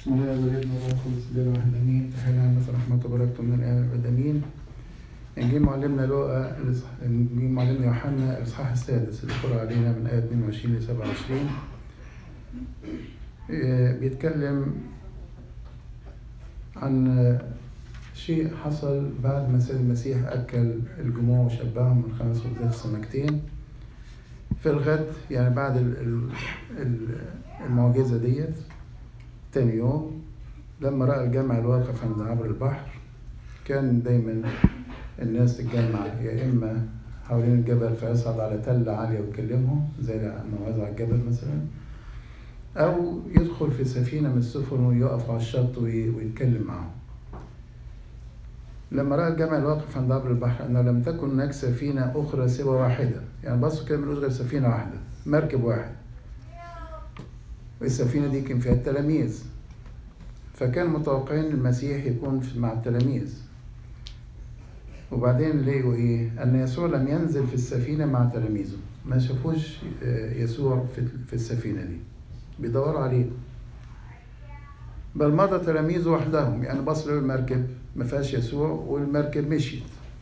بسم الله والابن والروح القدس الله الواحد امين تحية عنا رحمة وبركته من الان والابد امين انجيل معلمنا لوقا الإصح- انجيل معلمنا يوحنا الاصحاح السادس اللي قرأ علينا من ايه 22 ل 27 آه، بيتكلم عن آه، شيء حصل بعد ما سيد المسيح اكل الجموع وشبعهم من خمس خبزات السمكتين في الغد يعني بعد ال- ال- ال- المعجزة ديت تاني يوم لما رأى الجمع الواقف عند عبر البحر كان دايما الناس تتجمع يا إما حوالين الجبل فيصعد على تلة عالية ويكلمهم زي الموعظة على الجبل مثلا أو يدخل في سفينة من السفن ويقف على الشط وي- ويتكلم معهم لما رأى الجمع الواقف عند عبر البحر أنه لم تكن هناك سفينة أخرى سوى واحدة يعني بصوا كده ملوش غير سفينة واحدة مركب واحد والسفينة دي كان فيها التلاميذ فكان متوقعين المسيح يكون في- مع التلاميذ وبعدين لقوا ايه ان يسوع لم ينزل في السفينة مع تلاميذه ما شافوش آه، يسوع في في السفينة دي بيدوروا عليه بل مضى تلاميذه وحدهم يعني بصوا لقوا المركب ما فيهاش يسوع والمركب مشيت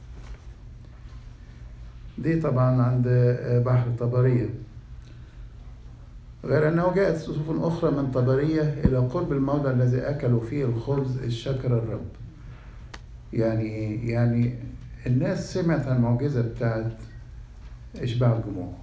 دي طبعا عند آه، بحر طبريه غير أنه جاءت سفن أخرى من طبرية إلى قرب الموضع الذي أكلوا فيه الخبز الشكر الرب يعني إيه؟ يعني الناس سمعت عن المعجزة بتاعت إشباع الجموع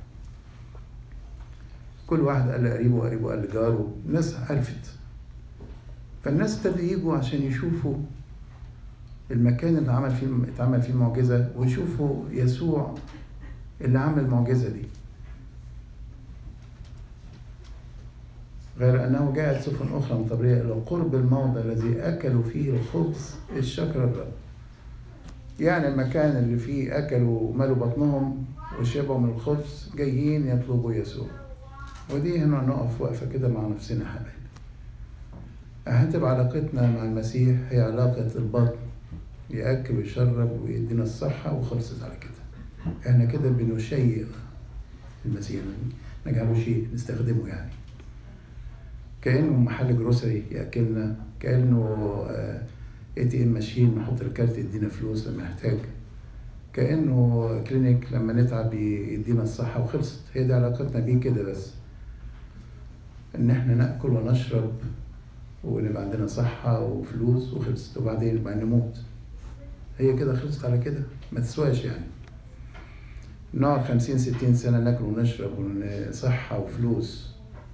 كل واحد قال لقريبه وقريبه قال لجاره الناس عرفت فالناس ابتدوا يجوا عشان يشوفوا المكان اللي عمل فيه اتعمل فيه المعجزة ويشوفوا يسوع اللي عمل المعجزة دي غير أنه جاءت سفن أخرى من طبرية إلى قرب الموضع الذي أكلوا فيه الخبز الشكر الرب يعني المكان اللي فيه أكلوا وملوا بطنهم وشبعوا من الخبز جايين يطلبوا يسوع ودي هنا نقف وقفة كده مع نفسنا يا حبايبي هتبقى علاقتنا مع المسيح هي علاقة البطن يأكل ويشرب ويدينا الصحة وخلصت على كده احنا كده بنشيء المسيح نجعله شيء نستخدمه يعني كانه محل جروسري ياكلنا كانه اي تي ام ماشين نحط الكارت يدينا فلوس لما نحتاج كانه كلينيك لما نتعب يدينا الصحه وخلصت هي دي علاقتنا بيه كده بس ان احنا ناكل ونشرب ونبقى عندنا صحه وفلوس وخلصت وبعدين يبقى نموت هي كده خلصت على كده ما تسواش يعني نقعد خمسين ستين سنة ناكل ونشرب وصحة وفلوس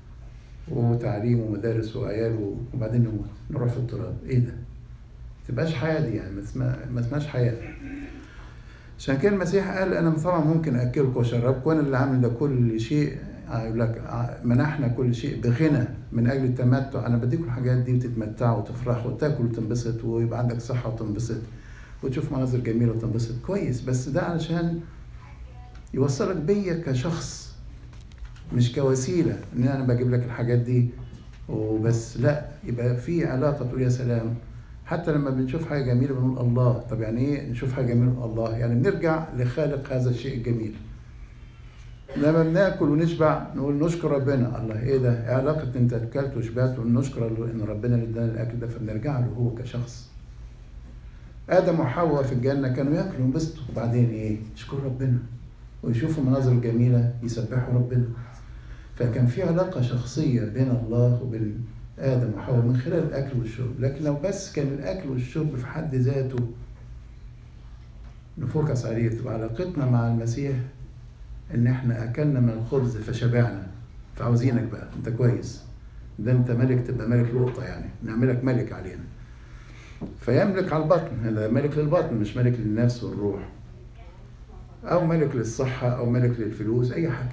وتعليم ومدارس وعيال وبعدين نموت نروح في التراب ايه ده؟ تبقاش حياة دي يعني ما اسمها- ما اسمهاش حياة عشان كده المسيح قال انا طبعا ممكن اكلكم واشربكم وانا اللي عامل ده كل شيء يقول لك ع- منحنا كل شيء بغنى من اجل التمتع انا بديكم الحاجات دي وتتمتعوا وتفرحوا وتاكل وتنبسط ويبقى عندك صحة وتنبسط وتشوف مناظر جميلة وتنبسط كويس بس ده علشان يوصلك بيا كشخص مش كوسيله ان انا بجيب لك الحاجات دي وبس لا يبقى في علاقه تقول يا سلام حتى لما بنشوف حاجه جميله بنقول الله طب يعني ايه نشوف حاجه جميله الله يعني بنرجع لخالق هذا الشيء الجميل لما بناكل ونشبع نقول نشكر ربنا الله ايه ده إيه علاقه انت اكلت وشبعت ونشكر الله ان ربنا اللي ادانا الاكل ده فبنرجع له هو كشخص ادم وحواء في الجنه كانوا ياكلوا وينبسطوا وبعدين ايه يشكروا ربنا ويشوفوا مناظر جميله يسبحوا ربنا فكان في علاقة شخصية بين الله وبين آدم وحواء من خلال الأكل والشرب لكن لو بس كان الأكل والشرب في حد ذاته نفوكس عليه تبقى علاقتنا مع المسيح إن إحنا أكلنا من الخبز فشبعنا فعاوزينك بقى أنت كويس ده أنت ملك تبقى ملك لقطة يعني نعملك ملك علينا فيملك على البطن هذا ملك للبطن مش ملك للنفس والروح أو ملك للصحة أو ملك للفلوس أي حاجة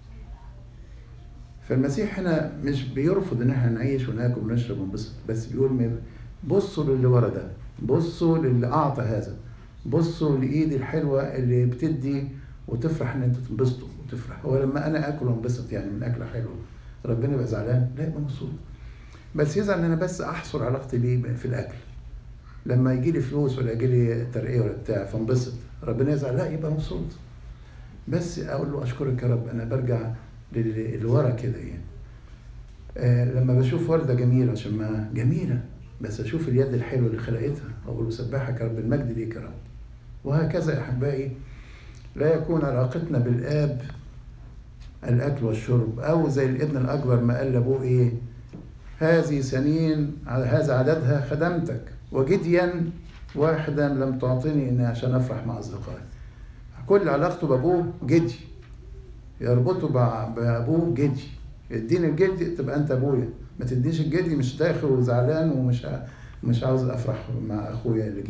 فالمسيح هنا مش بيرفض ان احنا نعيش وناكل ونشرب وننبسط بس بيقول م- بصوا للي ورا ده بصوا للي اعطى هذا بصوا لايدي الحلوه اللي بتدي وتفرح ان انتوا تنبسطوا وتفرح هو لما انا اكل وانبسط يعني من اكله حلوه ربنا يبقى زعلان لا يبقى مبسوط بس يزعل ان انا بس احصر علاقتي بيه في الاكل لما يجي لي فلوس ولا يجي لي ترقيه ولا بتاع فانبسط ربنا يزعل لا يبقى مبسوط بس اقول له اشكرك يا رب انا برجع لل- لورا كده يعني آه لما بشوف وردة جميلة شمها جميلة بس أشوف اليد الحلوة اللي خلقتها أقول سبحك يا رب المجد ليك يا رب وهكذا يا أحبائي لا يكون علاقتنا بالآب الأكل والشرب أو زي الابن الأكبر ما قال لأبوه إيه هذه سنين على هذا عددها خدمتك وجديا واحدا لم تعطني إني عشان أفرح مع أصدقائي كل علاقته بأبوه جدي يربطه بأبوه جدي اديني الجدي تبقى أنت أبويا ما تديش الجدي مش داخل وزعلان ومش مش عاوز أفرح مع أخويا اللي جه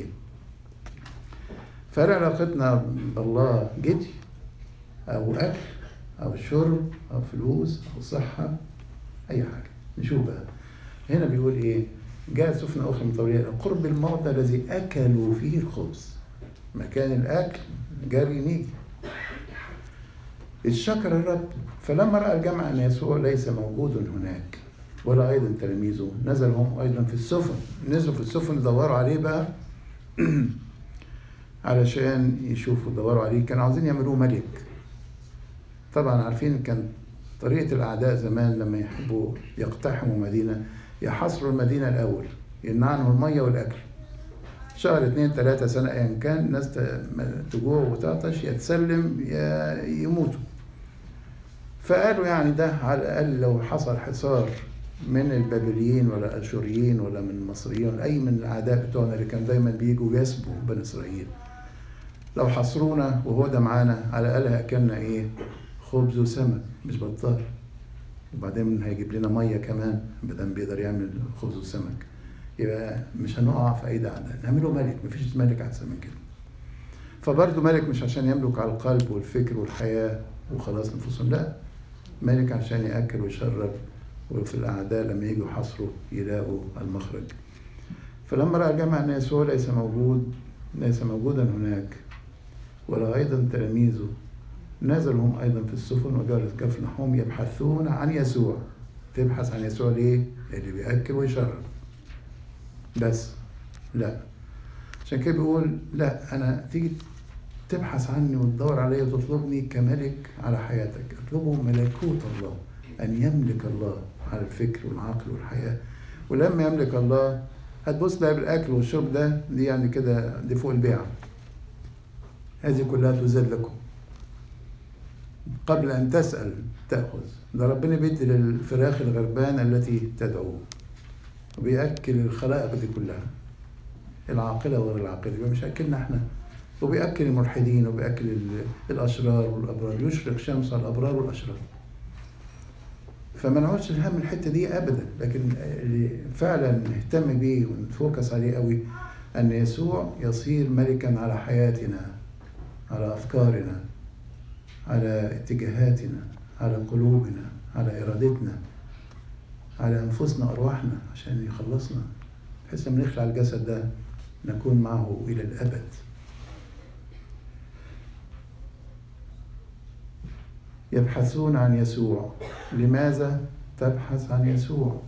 فهل علاقتنا بالله جدي أو أكل أو شرب أو فلوس أو صحة أي حاجة نشوف بقى هنا بيقول إيه جاء سفن أخرى من طورية قرب الموضع الذي أكلوا فيه الخبز مكان الأكل جري نيجي الشكر الرب فلما رأى الجمع أن يسوع ليس موجود هناك ولا أيضا تلاميذه نزل هم أيضا في السفن نزلوا في السفن يدوروا عليه بقى علشان يشوفوا يدوروا عليه كانوا عاوزين يعملوه ملك طبعا عارفين كان طريقة الأعداء زمان لما يحبوا يقتحموا مدينة يحصروا المدينة الأول يمنعوا المية والأكل شهر اتنين تلاتة سنة أيا كان الناس تجوع وتعطش يتسلم يموتوا فقالوا يعني ده على الأقل لو حصل حصار من البابليين ولا الأشوريين ولا من المصريين ولا أي من الأعداء بتوعنا اللي كانوا دايما بيجوا يسبوا بني إسرائيل لو حصرونا وهو ده معانا على الأقل هياكلنا إيه خبز وسمك مش بطال وبعدين هيجيب لنا ميه كمان بدل بيقدر يعمل خبز وسمك يبقى مش هنقع في ايدي اعداء نعمله ملك مفيش ملك احسن من كده فبرضه ملك مش عشان يملك على القلب والفكر والحياه وخلاص نفوسهم لا ملك عشان ياكل ويشرب وفي الاعداء لما يجوا يحاصروا يلاقوا المخرج فلما راى الجمع ان يسوع ليس موجود ليس موجودا هناك ولا ايضا تلاميذه نزلوا هم أيضا في السفن وجالس كفنحوم يبحثون عن يسوع تبحث عن يسوع ليه؟ اللي بيأكل ويشرب بس لا عشان كده بيقول لا أنا تيجي تبحث عني وتدور عليا وتطلبني كملك على حياتك اطلبوا ملكوت الله أن يملك الله على الفكر والعقل والحياة ولما يملك الله هتبص بقى بالأكل والشرب ده دي يعني كده دي فوق البيعة هذه كلها تزاد لكم قبل أن تسأل تأخذ ده ربنا بيدي للفراخ الغربانة التي تدعوه وبيأكل الخلائق دي كلها العاقلة وغير العاقلة يبقى مش أكلنا احنا وبيأكل الملحدين وبيأكل الأشرار والأبرار يشرق شمس على الأبرار والأشرار فما نقعدش الهم الحتة دي أبدا لكن اللي فعلا نهتم بيه ونفوكس عليه قوي أن يسوع يصير ملكا على حياتنا على أفكارنا على اتجاهاتنا على قلوبنا على إرادتنا على أنفسنا أرواحنا عشان يخلصنا بحيث لما نخلع الجسد ده نكون معه إلى الأبد يبحثون عن يسوع لماذا تبحث عن يسوع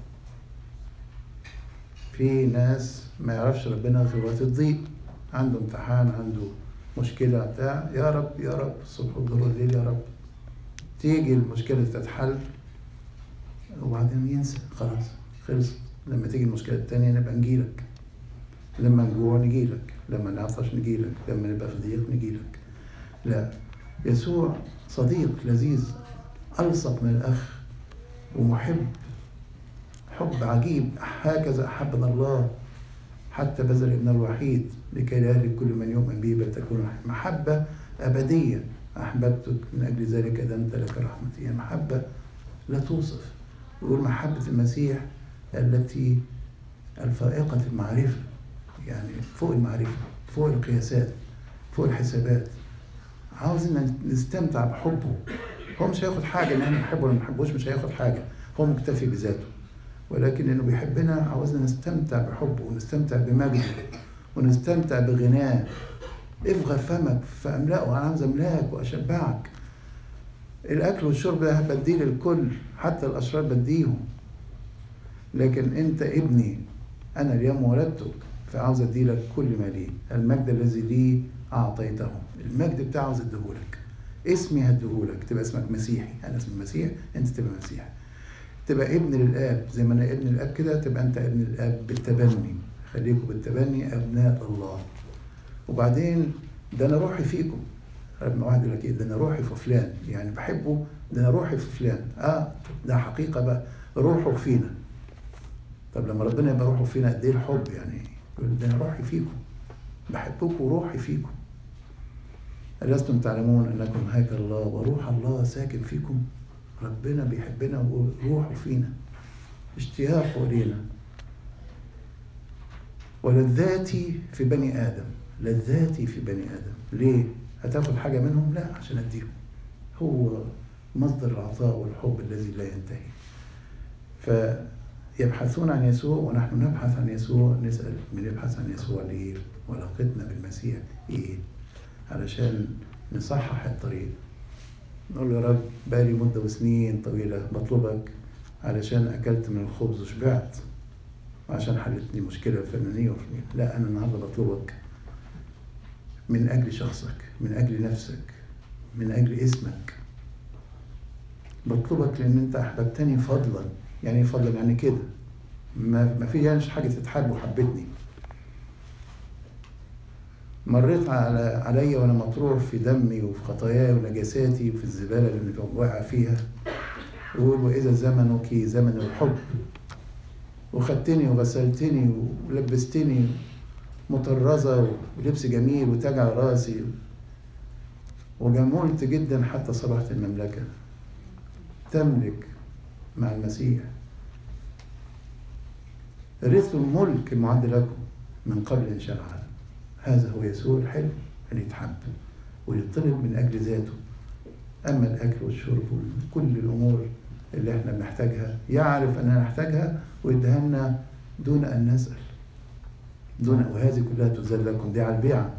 في ناس ما يعرفش ربنا غير وقت الضيق عنده امتحان عنده مشكلة بتاع يا رب يا رب الصبح والظهر والليل يا رب تيجي المشكلة تتحل وبعدين ينسى خلاص خلص لما تيجي المشكلة التانية نبقى نجيلك لما نجوع نجيلك لما نعطش نجيلك لما نبقى في ضيق نجيلك لا يسوع صديق لذيذ ألصق من الأخ ومحب حب عجيب هكذا أحبنا الله حتى بذل ابن الوحيد لكي لا يهلك كل من يؤمن به بل تكون محبة أبدية أحببتك من أجل ذلك دمت لك رحمتي هي محبة لا توصف يقول محبة المسيح التي الفائقة المعرفة يعني فوق المعرفة فوق القياسات فوق الحسابات عاوز ان نستمتع بحبه هو مش هياخد حاجه ان احنا نحبه ولا ما نحبوش مش هياخد حاجه هو مكتفي بذاته ولكن انه بيحبنا عاوزنا نستمتع بحبه ونستمتع بمجده ونستمتع بغناه افغر فمك فاملأه انا عاوز املاك واشبعك الاكل والشرب ده بديه للكل حتى الاشرار بديهم لكن انت ابني انا اليوم ولدتك فعاوز اديلك كل ما لي المجد الذي لي اعطيته المجد بتاعه عاوز اديهولك اسمي هديهولك تبقى اسمك مسيحي انا اسمي مسيح انت تبقى مسيحي تبقى ابن للاب زي ما انا ابن للاب كده تبقى انت ابن للاب بالتبني خليكم بالتبني ابناء الله وبعدين ده انا روحي فيكم لما واحد يقول لك ايه ده انا روحي في فلان يعني بحبه ده انا روحي في فلان اه ده حقيقه بقى روحه فينا طب لما ربنا يبقى روحه فينا قد ايه الحب يعني يقول ده انا روحي فيكم بحبكم وروحي فيكم ألستم تعلمون أنكم هيكل الله وروح الله ساكن فيكم ربنا بيحبنا وروحه فينا اشتياقه لينا ولذاتي في بني آدم لذاتي في بني آدم ليه؟ هتاخد حاجة منهم؟ لا عشان أديهم هو مصدر العطاء والحب الذي لا ينتهي فيبحثون عن يسوع ونحن نبحث عن يسوع نسأل من يبحث عن يسوع ليه وعلاقتنا بالمسيح إيه علشان نصحح الطريق نقول له يا رب بقالي مدة وسنين طويلة بطلبك علشان أكلت من الخبز وشبعت وعشان حلتني مشكلة فلانية وفلانية لا أنا النهاردة بطلبك من أجل شخصك من أجل نفسك من أجل اسمك بطلبك لأن أنت أحببتني فضلا يعني إيه فضلا يعني كده ما ما في يعني حاجة تتحب وحبتني مريت على عليا وانا مطروح في دمي وفي خطاياي ونجاساتي وفي الزباله اللي انا واقع فيها يقول واذا زمنك زمن الحب وخدتني وغسلتني ولبستني مطرزه ولبس جميل وتاج على راسي وجملت جدا حتى صبحت المملكه تملك مع المسيح رثوا الملك المعد لكم من قبل انشاء العالم هذا هو يسوع الحلو اللي يتحب ويطلب من أجل ذاته أما الأكل والشرب وكل الأمور اللي احنا بنحتاجها يعرف أننا نحتاجها ويديها لنا دون أن نسأل دون وهذه كلها تزال لكم دي على البيعة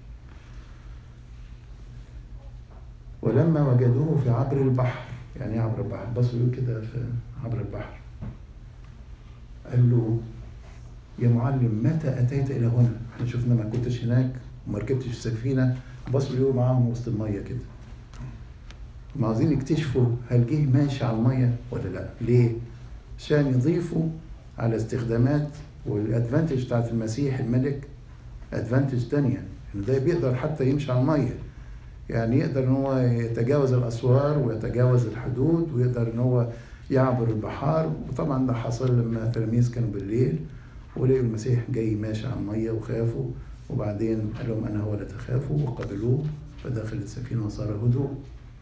ولما وجدوه في عبر البحر يعني ايه عبر البحر بصوا يقول كده في عبر البحر قال له يا معلم متى اتيت الى هنا؟ احنا شفنا ما كنتش هناك وما ركبتش السفينه بصوا اليوم معاهم وسط الميه كده. هم عاوزين يكتشفوا هل جه ماشي على الميه ولا لا؟ ليه؟ عشان يضيفوا على استخدامات والادفانتج بتاعت المسيح الملك ادفانتج تانية ان ده بيقدر حتى يمشي على الميه يعني يقدر ان هو يتجاوز الاسوار ويتجاوز الحدود ويقدر ان هو يعبر البحار وطبعا ده حصل لما التلاميذ كانوا بالليل ولقوا المسيح جاي ماشي على الميه وخافوا وبعدين قال لهم انا هو لا تخافوا وقبلوه فدخل السفينه وصار هدوء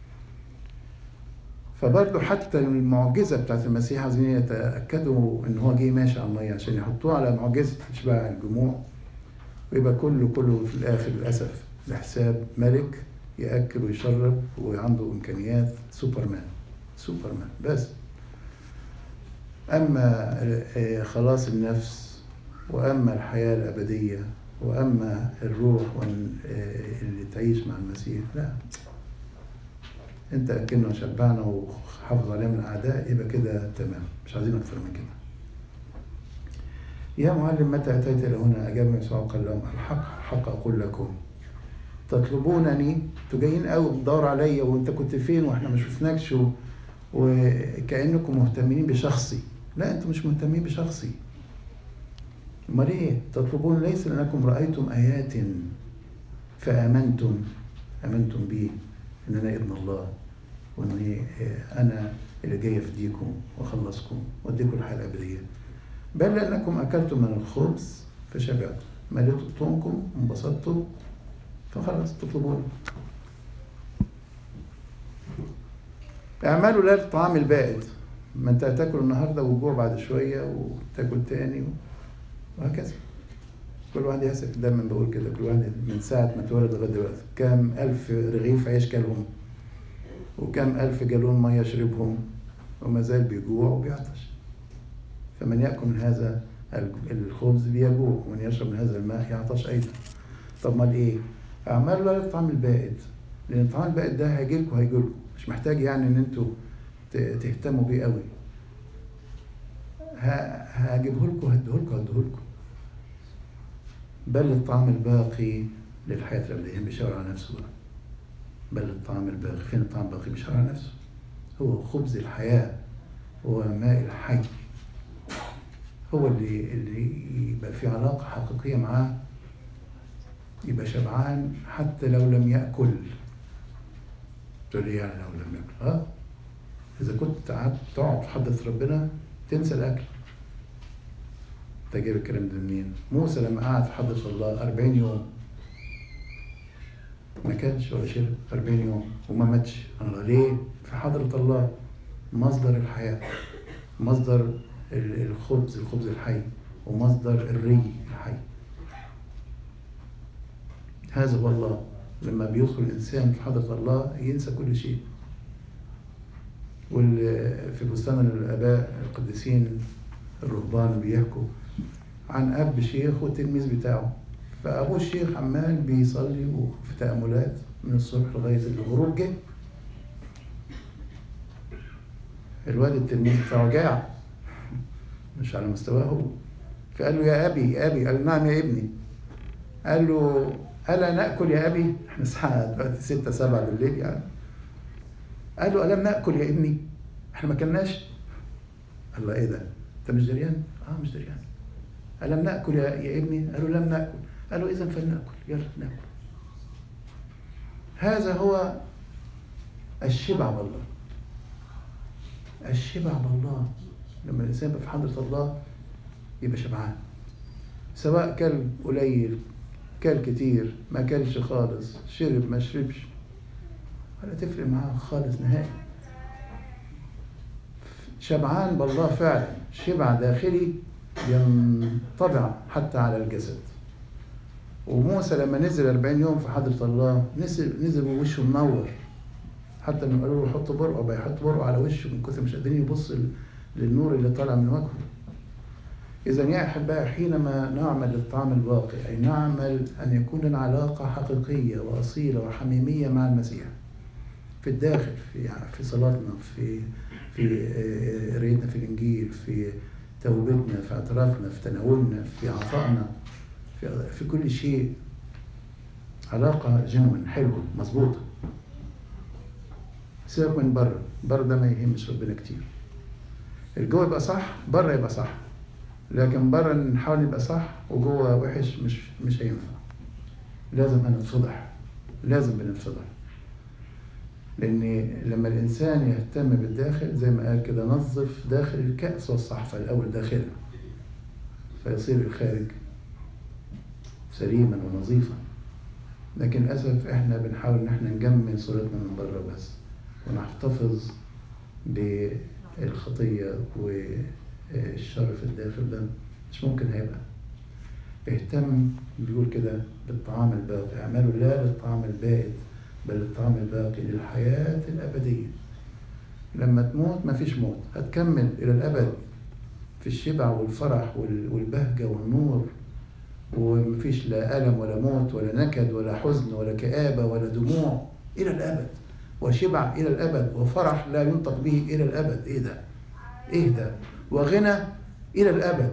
فبرضه حتى المعجزه بتاعت المسيح عايزين يتاكدوا ان هو جاي ماشي على الميه عشان يحطوه على معجزه اشباع الجموع ويبقى كله كله في الاخر للاسف لحساب ملك ياكل ويشرب وعنده امكانيات سوبرمان سوبرمان بس اما خلاص النفس واما الحياه الابديه واما الروح اللي تعيش مع المسيح لا انت اكلنا وشبعنا وحافظ علينا من الاعداء يبقى كده تمام مش عايزين اكثر من كده يا معلم متى اتيت الى هنا اجاب يسوع قال لهم الحق الحق اقول لكم تطلبونني انتوا جايين قوي بتدوروا عليا وانت كنت فين واحنا ما شفناكش وكانكم مهتمين بشخصي لا انتم مش مهتمين بشخصي امال ايه تطلبون ليس لانكم رايتم ايات فامنتم امنتم بي ان انا ابن الله وان انا اللي جاي افديكم واخلصكم واديكم الحياه الابديه بل لانكم اكلتم من الخبز فشبعتم مليتوا بطونكم وانبسطتوا فخلاص تطلبوني اعملوا لا الطعام البائد ما انت هتاكل النهارده وتجوع بعد شويه وتاكل تاني وهكذا كل واحد يحسب دايما بقول كده كل واحد من ساعه ما اتولد لغايه دلوقتي كام الف رغيف عيش كلهم وكام الف جالون ميه شربهم وما زال بيجوع وبيعطش فمن ياكل من هذا الخبز بيجوع ومن يشرب من هذا الماء يعطش ايضا طب امال ايه؟ اعملوا لا الطعام البائد لان الطعام البائد ده هيجي لكم هيجي لكم مش محتاج يعني ان انتوا تهتموا بيه قوي هجيبه لكم هديه لكم هديه لكم بل الطعام الباقي للحياة الأبدية بيشاور على نفسه بقى بل الطعام الباقي فين الطعام الباقي بيشاور على نفسه هو خبز الحياة هو ماء الحي هو اللي اللي يبقى في علاقة حقيقية معاه يبقى شبعان حتى لو لم يأكل تقول لي يعني لو لم يأكل اه إذا كنت قعدت تقعد في حضرة ربنا تنسى الأكل انت جايب الكلام ده منين؟ موسى لما قعد في حضرة الله 40 يوم ما كانش ولا شرب 40 يوم وما ماتش الله ليه؟ في حضرة الله مصدر الحياة مصدر ال- الخبز الخبز الحي ومصدر الري الحي هذا هو الله لما بيدخل الإنسان في حضرة الله ينسى كل شيء وفي بستان الآباء القديسين الرهبان بيحكوا عن أب شيخ والتلميذ بتاعه فأبوه الشيخ عمال بيصلي وفي تأملات من الصبح لغاية الغروب جه الواد التلميذ بتاعه جاع مش على مستواه هو فقال له يا أبي يا أبي قال نعم يا ابني قال له ألا نأكل يا أبي احنا الساعة دلوقتي ستة سبعة بالليل يعني قال له ألم نأكل يا ابني احنا ما كلناش قال له ايه ده انت مش دريان اه مش دريان ألم نأكل يا, يا ابني قالوا لم نأكل قالوا إذا فلنأكل يلا نأكل هذا هو الشبع بالله الشبع بالله لما الإنسان يبقى في حضرة الله يبقى شبعان سواء كل قليل كل كتير ما كلش خالص شرب ما شربش ولا تفرق معاه خالص نهائي شبعان بالله فعلا شبع داخلي ينطبع حتى على الجسد وموسى لما نزل 40 يوم في حضرة الله نزل نزل ووشه منور حتى انه قالوا له حط برقه بقى يحط برقه على وشه من كثر مش قادرين يبص للنور اللي طالع من وجهه إذا يا أحبائي حينما نعمل الطعام الباقي أي نعمل أن يكون لنا علاقة حقيقية وأصيلة وحميمية مع المسيح في الداخل في في صلاتنا في في قرايتنا في الإنجيل في توبتنا في اعترافنا في تناولنا في عطائنا في, في كل شيء علاقة جنون حلوة مظبوطة سيبك من بره بره ده ما يهمش ربنا كتير الجو يبقى صح بره يبقى صح لكن بره نحاول نبقى صح وجوه وحش مش مش هينفع لازم هنتفضح لازم بنتفضح لان لما الانسان يهتم بالداخل زي ما قال كده نظف داخل الكأس والصحفة الاول داخلها فيصير الخارج سليما ونظيفا لكن للاسف احنا بنحاول ان احنا نجمل صورتنا من بره بس ونحتفظ بالخطيه والشر في الداخل ده مش ممكن هيبقى اهتم بيقول كده بالطعام الباقي اعملوا لا للطعام البائد بل الطعام الباقي للحياة الأبدية لما تموت مفيش موت هتكمل إلى الأبد في الشبع والفرح والبهجة والنور ومفيش لا ألم ولا موت ولا نكد ولا حزن ولا كآبة ولا دموع إلى الأبد وشبع إلى الأبد وفرح لا ينطق به إلى الأبد إيه ده؟ إيه ده؟ وغنى إلى الأبد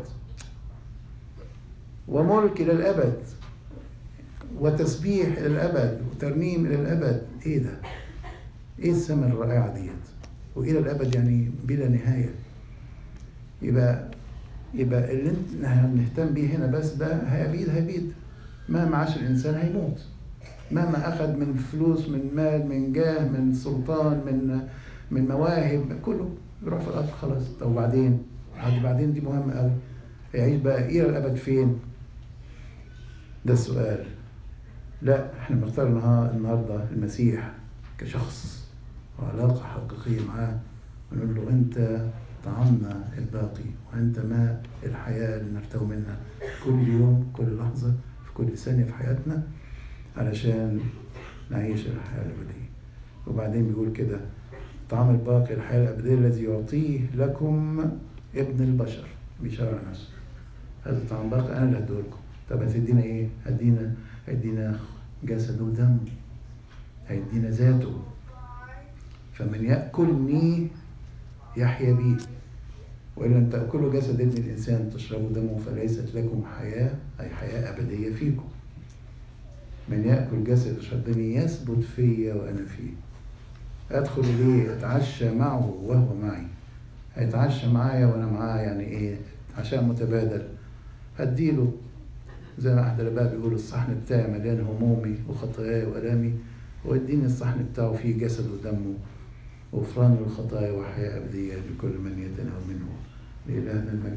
وملك إلى الأبد وتسبيح إلى الأبد وترنيم إلى الأبد إيه ده؟ إيه السماء الرائعة ديت؟ وإلى الأبد يعني بلا نهاية يبقى يبقى اللي احنا بنهتم بيه هنا بس ده هيبيد هيبيد مهما عاش الإنسان هيموت مهما أخذ من فلوس من مال من جاه من سلطان من من مواهب كله يروح في الأرض خلاص طب وبعدين؟ بعدين دي مهمة قوي هيعيش بقى إلى الأبد فين؟ ده السؤال لا احنا بنختار النهارده المسيح كشخص وعلاقة حقيقية معاه ونقول له أنت طعامنا الباقي وأنت ماء الحياة اللي نرتوي منها كل يوم كل لحظة في كل ثانية في حياتنا علشان نعيش الحياة الأبدية وبعدين بيقول كده الطعام الباقي الحياة الأبدية الذي يعطيه لكم ابن البشر بيشار على نفسه هذا الطعام باقي أنا اللي هديه طب هتدينا إيه؟ هدينا هيدينا جسد ودم هيدينا ذاته فمن يأكلني يحيا بي وإن لم تأكلوا جسد ابن الإنسان تشربوا دمه فليست لكم حياة أي حياة أبدية فيكم من يأكل جسد ويشرب دمي يثبت فيا وأنا فيه أدخل إليه أتعشى معه وهو معي هيتعشى معايا وانا معاه يعني ايه عشاء متبادل هديله زي ما احد الاباء بيقول الصحن بتاعي مليان همومي وخطاياي والامي واديني الصحن بتاعه فيه جسد ودمه غفران للخطايا وحياة أبدية لكل من يتناول منه لإلهنا المجد